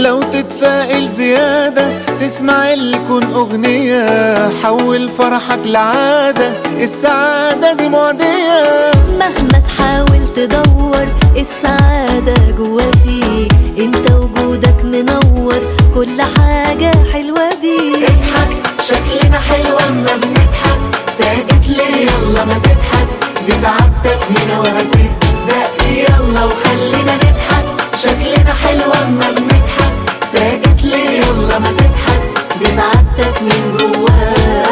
لو تتفائل زيادة تسمع الكون أغنية حول فرحك لعادة السعادة دي معدية مهما تحاول تدور السعادة جوا فيك انت وجودك منور كل حاجة حلوة بيك اضحك شكلنا حلو اما بنضحك ساكت ليه يلا ما تضحك دي سعادتك هنا وهتبدأ يلا وخلينا نضحك شكلنا حلو اما بنضحك ساكت ليه يلا ما تضحك دي سعادتك من جواك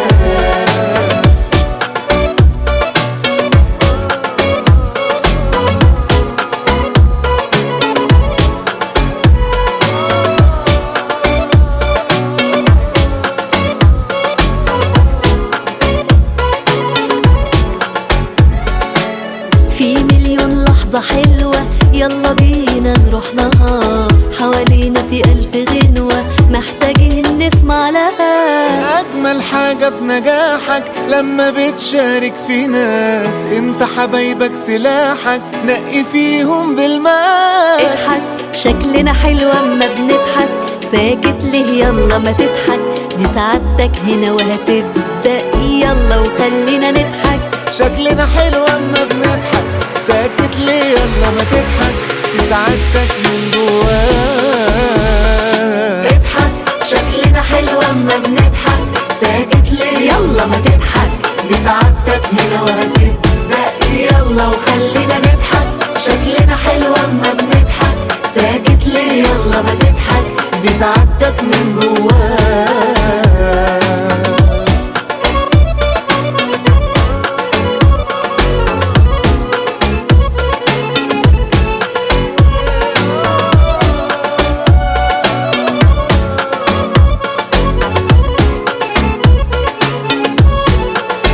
في مليون لحظة حلوة يلا بينا نروح لها حوالينا في ألف غنوة محتاجين نسمع لها أجمل حاجة في نجاحك لما بتشارك في ناس انت حبايبك سلاحك نقي فيهم بالماس اضحك شكلنا حلو اما بنضحك ساكت ليه يلا ما تضحك دي سعادتك هنا وهتبدأ يلا وخلينا نضحك شكلنا حلو اما بنضحك ساكت ليه يلا ما تضحك دي سعادتك من جواك اضحك شكلنا حلو اما بنضحك ساكت ليه يلا ما تضحك دي سعادتك هنا وهتبدأ يلا وخلينا نضحك شكلنا حلو اما بنضحك ساكت ليه يلا ما تضحك دي سعادتك من جواك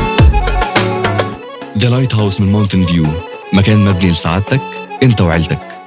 ذا لايت هاوس من ماونتن فيو مكان مبني لسعادتك انت وعيلتك